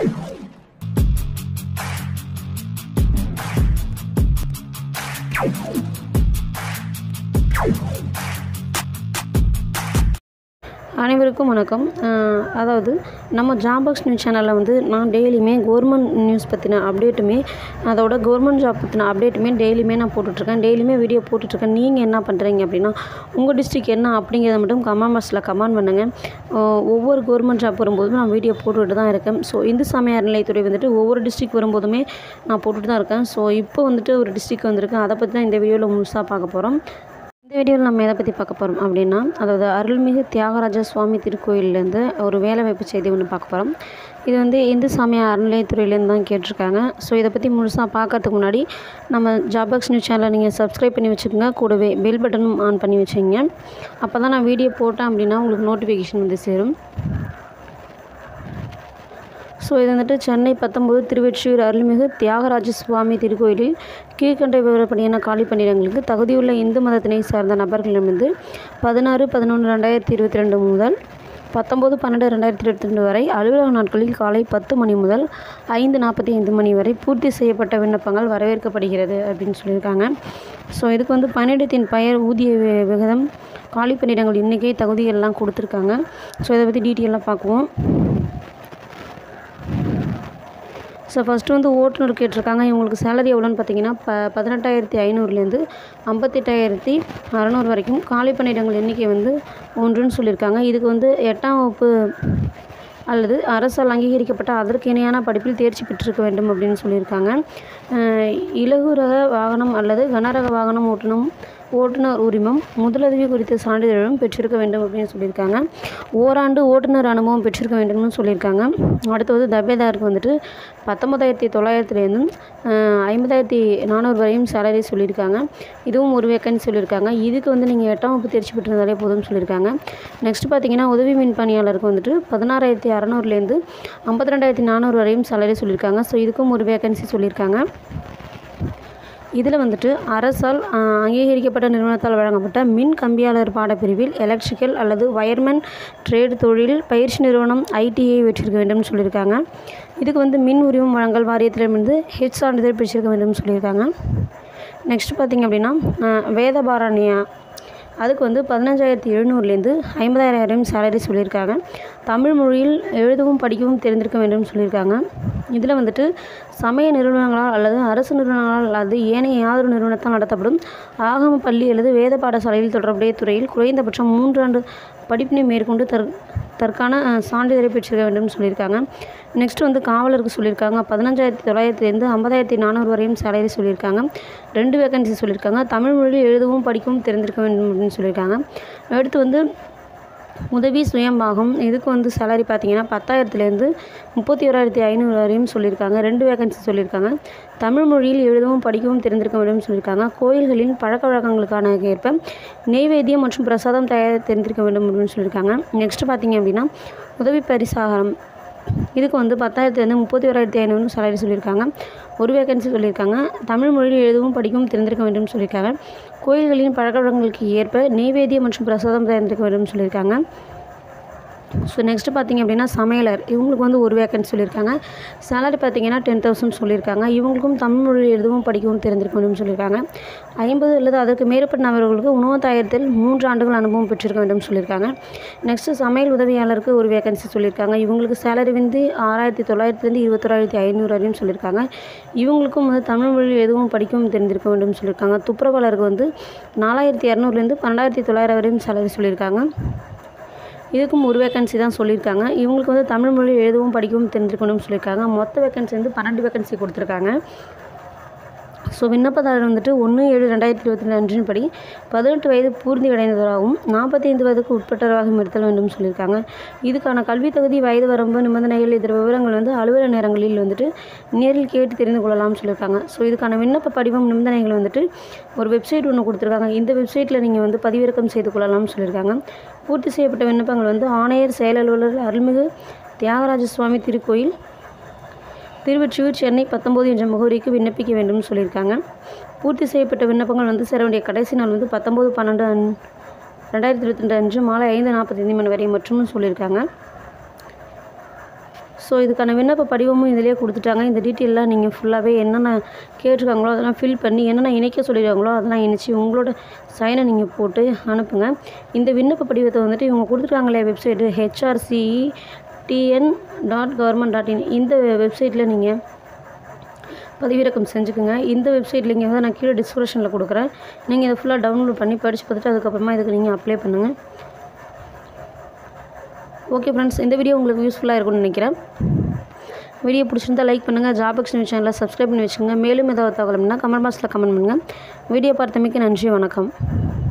அனைவருக்கும் வணக்கம் அஹ் அதாவது நம்ம ஜாபாக்ஸ் நியூஸ் சேனலில் வந்து நான் டெய்லியுமே கவர்மெண்ட் நியூஸ் பற்றின அப்டேட்டுமே அதோட கவர்மெண்ட் ஜாப் பற்றின அப்டேட்டுமே டெய்லியுமே நான் போட்டுட்ருக்கேன் டெய்லியுமே வீடியோ போட்டுட்ருக்கேன் நீங்கள் என்ன பண்ணுறீங்க அப்படின்னா உங்கள் டிஸ்ட்ரிக் என்ன அப்படிங்கிறத மட்டும் கமெண்ட் பாக்ஸில் கமெண்ட் பண்ணுங்கள் அஹ் ஒவ்வொரு கவர்மெண்ட் ஜாப் வரும்போதும் நான் வீடியோ போட்டுட்டு தான் இருக்கேன் ஸோ இந்து சமய அறநிலையத்துறை வந்துட்டு ஒவ்வொரு டிஸ்ட்ரிக் வரும்போதுமே நான் போட்டுட்டு தான் இருக்கேன் ஸோ இப்போ வந்துட்டு ஒரு டிஸ்ட்ரிக் வந்திருக்கு அதை பற்றி தான் இந்த வீடியோவில் முழுசாக பார்க்க போகிறோம் இந்த வீடியோவில் நம்ம எதை பற்றி பார்க்க போகிறோம் அப்படின்னா அதாவது அருள்மிகு தியாகராஜ சுவாமி திருக்கோயிலேருந்து ஒரு வேலைவாய்ப்பு செய்தி ஒன்று பார்க்க போகிறோம் இது வந்து இந்து சமய அறநிலையத்துறையிலேருந்து தான் கேட்டிருக்காங்க ஸோ இதை பற்றி முழுசாக பார்க்கறதுக்கு முன்னாடி நம்ம ஜாபாக்ஸ் நியூஸ் சேனலை நீங்கள் சப்ஸ்கிரைப் பண்ணி வச்சுக்கோங்க கூடவே பெல் பட்டனும் ஆன் பண்ணி வச்சுங்க அப்போ தான் நான் வீடியோ போட்டேன் அப்படின்னா உங்களுக்கு நோட்டிஃபிகேஷன் வந்து சேரும் ஸோ இது வந்துட்டு சென்னை பத்தொம்பது திருவெற்றியூர் அருள்மிகு தியாகராஜ சுவாமி திருக்கோயிலில் கீழ்கண்ட விவரப்படியான காலி பணியிடங்களுக்கு தகுதியுள்ள இந்து மதத்தினை சார்ந்த நபர்களிடமிருந்து பதினாறு பதினொன்று ரெண்டாயிரத்தி இருபத்தி ரெண்டு முதல் பத்தொம்போது பன்னெண்டு ரெண்டாயிரத்தி இருபத்தி ரெண்டு வரை அலுவலக நாட்களில் காலை பத்து மணி முதல் ஐந்து நாற்பத்தி ஐந்து மணி வரை பூர்த்தி செய்யப்பட்ட விண்ணப்பங்கள் வரவேற்கப்படுகிறது அப்படின்னு சொல்லியிருக்காங்க ஸோ இதுக்கு வந்து பணியிடத்தின் பெயர் ஊதிய வி- விகிதம் காலி பணியிடங்கள் எண்ணிக்கை தகுதிகள்லாம் கொடுத்துருக்காங்க ஸோ இதை பற்றி டீட்டெயிலாக பார்க்குவோம் ஸோ ஃபஸ்ட்டு வந்து ஓட்டுநர் கேட்டிருக்காங்க இவங்களுக்கு சேலரி எவ்வளோன்னு பார்த்தீங்கன்னா ப பதினெட்டாயிரத்தி ஐநூறுலேருந்து ஐம்பத்தெட்டாயிரத்தி அறநூறு வரைக்கும் காலி பணியிடங்கள் எண்ணிக்கை வந்து ஒன்றுன்னு சொல்லியிருக்காங்க இதுக்கு வந்து எட்டாம் வகுப்பு அல்லது அரசால் அங்கீகரிக்கப்பட்ட அதற்கு இணையான படிப்பில் தேர்ச்சி பெற்றிருக்க வேண்டும் அப்படின்னு சொல்லியிருக்காங்க அஹ் இலகு ரக வாகனம் அல்லது கனரக வாகனம் ஓட்டணும் ஓட்டுநர் உரிமம் முதலுதவி குறித்த சான்றிதழும் பெற்றிருக்க வேண்டும் அப்படின்னு சொல்லியிருக்காங்க ஓராண்டு ஓட்டுநர் அனுபவம் பெற்றிருக்க வேண்டும்னு சொல்லியிருக்காங்க அடுத்தது தபேதாருக்கு வந்துட்டு பத்தொம்பதாயிரத்தி தொள்ளாயிரத்துலேருந்தும் ஐம்பதாயிரத்தி நானூறு வரையும் சேலரி சொல்லியிருக்காங்க இதுவும் ஒரு வேக்கன்சி சொல்லியிருக்காங்க இதுக்கு வந்து நீங்கள் எட்டாம் வகுப்பு தேர்ச்சி பெற்றிருந்தாலே போதும்னு சொல்லியிருக்காங்க நெக்ஸ்ட் பார்த்தீங்கன்னா உதவி மின் பணியாளருக்கு வந்துட்டு பதினாறாயிரத்தி அறநூறுலேருந்து ஐம்பத்தி ரெண்டாயிரத்தி நானூறு வரையும் சேலரி சொல்லியிருக்காங்க ஸோ இதுக்கும் ஒரு வேக்கன்சி சொல்லியிருக்காங்க இதில் வந்துட்டு அரசால் ஆஹ், அங்கீகரிக்கப்பட்ட நிறுவனத்தால் வழங்கப்பட்ட மின் கம்பியாளர் பாடப்பிரிவில் எலக்ட்ரிக்கல் அல்லது வயர்மேன் ட்ரேட் தொழில் பயிற்சி நிறுவனம் ஐடிஐ வெற்றிருக்க வேண்டும்னு சொல்லியிருக்காங்க இதுக்கு வந்து மின் உரிமம் வழங்கல் வாரியத்திடமிருந்து ஹெச் சான்றிதழ் பெற்றிருக்க வேண்டும்னு சொல்லியிருக்காங்க நெக்ஸ்ட் பார்த்திங்க அப்படின்னா ஆஹ், வேதபாரணியா அதுக்கு வந்து பதினஞ்சாயிரத்தி எழுநூறுலேருந்து ஐம்பதாயிரம் வரையும் சேலரி சொல்லியிருக்காங்க தமிழ் மொழியில் எழுதவும் படிக்கவும் தெரிந்திருக்க வேண்டும் சொல்லியிருக்காங்க இதில் வந்துட்டு சமய நிறுவனங்களால் அல்லது அரசு நிறுவனங்களால் அல்லது ஏனைய யாதொரு நிறுவனத்தால் நடத்தப்படும் ஆகம பள்ளி அல்லது வேத பாடசாலையில் தொடர்புடைய துறையில் குறைந்தபட்சம் மூன்றாண்டு படிப்பினை மேற்கொண்டு தற் தற்கான அஹ், சான்றிதழை பெற்றிருக்க வேண்டும் சொல்லியிருக்காங்க நெக்ஸ்ட் வந்து காவலருக்கு சொல்லியிருக்காங்க பதினஞ்சாயிரத்தி தொள்ளாயிரத்துலேருந்து ஐம்பதாயிரத்தி நானூறு வரையும் சேலரி சொல்லியிருக்காங்க ரெண்டு வேகன்சி சொல்லியிருக்காங்க தமிழ் மொழியில் எழுதவும் படிக்கவும் தெரிந்திருக்க வேண்டும் அப்படின்னு சொல்லியிருக்காங்க அடுத்து வந்து உதவி சுயம்பாகம் இதுக்கு வந்து சேலரி பார்த்தீங்கன்னா பத்தாயிரத்துலேருந்து முப்பத்தி ஓராயிரத்தி ஐநூறு வரையும் சொல்லியிருக்காங்க ரெண்டு வேகன்சி சொல்லியிருக்காங்க தமிழ் மொழியில் எழுதவும் படிக்கவும் தெரிந்திருக்க வேண்டும் சொல்லியிருக்காங்க கோயில்களின் பழக்க வழக்கங்களுக்கான ஏற்ப நெய்வேத்தியம் மற்றும் பிரசாதம் தயார் தெரிந்திருக்க வேண்டும் அப்படின்னு சொல்லியிருக்காங்க நெக்ஸ்ட் பார்த்தீங்க அப்படின்னா உதவி பரிசாகரம் இதுக்கு வந்து பத்தாயிரத்துலேருந்து முப்பத்தி ஓராயிரத்தி ஐநூறு சேலரி சொல்லியிருக்காங்க ஒரு வேகன்சி சொல்லியிருக்காங்க தமிழ் மொழியில் எழுதவும் படிக்கவும் தெரிந்திருக்க வேண்டும் சொல்லியிருக்காங்க கோயில்களின் பழக்கவழக்கங்களுக்கு ஏற்ப நெய்வேத்தியம் மற்றும் பிரசாதம் தயாரிந்திருக்க வேண்டும் சொல்லியிருக்காங்க ஸோ நெக்ஸ்ட் பார்த்தீங்க அப்படின்னா சமையலர் இவங்களுக்கு வந்து ஒரு வேக்கன்சி சொல்லியிருக்காங்க சேலரி பார்த்தீங்கன்னா டென் தௌசண்ட் சொல்லியிருக்காங்க இவங்களுக்கும் தமிழ் மொழியில் எழுதவும் படிக்கவும் தெரிந்திருக்க வேண்டும் சொல்லியிருக்காங்க ஐம்பது அல்லது அதற்கு மேற்பட்ட நபர்களுக்கு உணவு தயாரித்தல் மூன்று ஆண்டுகள் அனுபவம் பெற்றிருக்க வேண்டும் சொல்லியிருக்காங்க நெக்ஸ்ட்டு சமையல் உதவியாளருக்கு ஒரு வேகன்சி சொல்லியிருக்காங்க இவங்களுக்கு சேலரி வந்து ஆறாயிரத்தி தொள்ளாயிரத்துலேருந்து இருபத்தொராயிரத்தி ஐநூறு வரையும் சொல்லியிருக்காங்க இவங்களுக்கும் வந்து தமிழ் மொழியில் எதுவும் படிக்கவும் தெரிந்திருக்க வேண்டும் சொல்லியிருக்காங்க துப்புரவாளருக்கு வந்து நாலாயிரத்தி இரநூறுலேருந்து பன்னெண்டாயிரத்தி தொள்ளாயிரம் வரையும் சேலரி சொல்லியிருக்காங்க இதுக்கும் ஒரு வேகன்சி தான் சொல்லியிருக்காங்க இவங்களுக்கு வந்து தமிழ் மொழி எழுதவும் படிக்கவும் தெரிஞ்சுக்கணும்னு சொல்லியிருக்காங்க மொத்த வேகன்சி வந்து பன்னெண்டு வேகன்சி கொடுத்துருக்காங்க ஸோ விண்ணப்பதாரர் வந்துட்டு ஒன்று ஏழு ரெண்டாயிரத்தி இருபத்தி ரெண்டு அன்றின் படி பதினெட்டு வயது பூர்த்தி அடைந்தவராகவும் நாற்பத்தைந்து வயதுக்கு உட்பட்டவராகவும் இருத்தல் வேண்டும் சொல்லியிருக்காங்க இதுக்கான கல்வி தகுதி வயது வரம்பு நிபந்தனைகள் இதர விவரங்கள் வந்து அலுவலக நேரங்களில் வந்துட்டு நேரில் கேட்டு தெரிந்து கொள்ளலாம்னு சொல்லியிருக்காங்க ஸோ இதுக்கான விண்ணப்ப படிவம் நிபந்தனைகள் வந்துட்டு ஒரு வெப்சைட் ஒன்று கொடுத்துருக்காங்க இந்த வெப்சைட்டில் நீங்கள் வந்து பதிவிறக்கம் செய்து கொள்ளலாம்னு சொல்லியிருக்காங்க பூர்த்தி செய்யப்பட்ட விண்ணப்பங்கள் வந்து ஆணையர் செயல் அலுவலர் அருள்மிகு தியாகராஜ சுவாமி திருக்கோயில் திருவொற்றியூர் சென்னை பத்தொம்போது என்ற முகவரிக்கு விண்ணப்பிக்க வேண்டும்னு சொல்லியிருக்காங்க பூர்த்தி செய்யப்பட்ட விண்ணப்பங்கள் வந்து சேர வேண்டிய கடைசி நாள் வந்து பத்தொம்போது பன்னெண்டு அன் ரெண்டாயிரத்தி இருபத்தி ரெண்டு அன்று மாலை ஐந்து நாற்பத்தைந்து மணி வரை மற்றும் சொல்லியிருக்காங்க ஸோ இதுக்கான விண்ணப்ப படிவமும் இதிலே கொடுத்துட்டாங்க இந்த டீட்டெயிலாம் நீங்கள் ஃபுல்லாகவே என்னென்ன கேட்டிருக்காங்களோ அதெல்லாம் ஃபில் பண்ணி என்னென்ன இணைக்க சொல்லியிருக்காங்களோ அதெல்லாம் இணைச்சி உங்களோட சைனை நீங்கள் போட்டு அனுப்புங்க இந்த விண்ணப்ப படிவத்தை வந்துட்டு இவங்க கொடுத்துருக்காங்களே website H R C E T N dot government dot in இந்த வெப்சைட்டில் நீங்கள் பதிவிறக்கம் செஞ்சுக்கோங்க இந்த வெப்சைட் லிங்கை வந்து நான் கீழே டிஸ்கிரிப்ஷனில் கொடுக்குறேன் நீங்கள் இதை ஃபுல்லாக டவுன்லோட் பண்ணி படித்து பார்த்துட்டு அதுக்கப்புறமா இதுக்கு நீங்கள் அப்ளை பண்ணுங்கள் ஓகே ஃப்ரெண்ட்ஸ் இந்த வீடியோ உங்களுக்கு யூஸ்ஃபுல்லாக இருக்கும்னு நினைக்கிறேன் வீடியோ பிடிச்சிருந்தா லைக் பண்ணுங்கள் ஜாப் எக்ஸ்னியூ சேனலை சப்ஸ்கிரைப் பண்ணி வச்சுக்கோங்க மேலும் ஏதாவது தகவல் கமெண்ட் பாக்ஸில் கமெண்ட் பண்ணுங்கள் வீடியோ பார்த்தமைக்கு நன்றி வணக்கம்